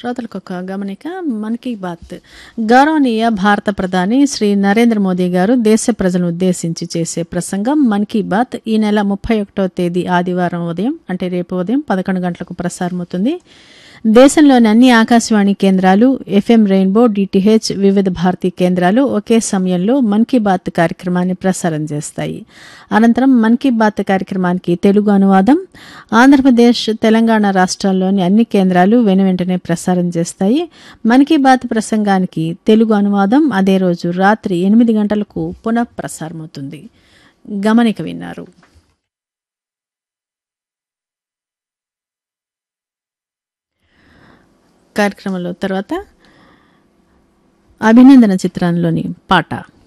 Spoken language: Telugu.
శ్రోతలకు ఒక గమనిక మన్ కీ బాత్ గౌరవనీయ భారత ప్రధాని శ్రీ నరేంద్ర మోదీ గారు దేశ ప్రజలను ఉద్దేశించి చేసే ప్రసంగం మన్ కీ బాత్ ఈ నెల ముప్పై ఒకటో తేదీ ఆదివారం ఉదయం అంటే రేపు ఉదయం పదకొండు గంటలకు ప్రసారమవుతుంది దేశంలోని అన్ని ఆకాశవాణి కేంద్రాలు ఎఫ్ఎం రెయిన్బో డిటిహెచ్ వివిధ భారతీ కేంద్రాలు ఒకే సమయంలో మన్ కీ బాత్ కార్యక్రమాన్ని ప్రసారం చేస్తాయి అనంతరం మన్ కీ బాత్ కార్యక్రమానికి తెలుగు అనువాదం ఆంధ్రప్రదేశ్ తెలంగాణ రాష్ట్రాల్లోని అన్ని కేంద్రాలు వెనువెంటనే ప్రసారం చేస్తాయి మన్ కీ బాత్ ప్రసంగానికి తెలుగు అనువాదం అదే రోజు రాత్రి ఎనిమిది గంటలకు పునః ప్రసారమవుతుంది గమనిక విన్నారు కార్యక్రమంలో తర్వాత అభినందన చిత్రంలోని పాట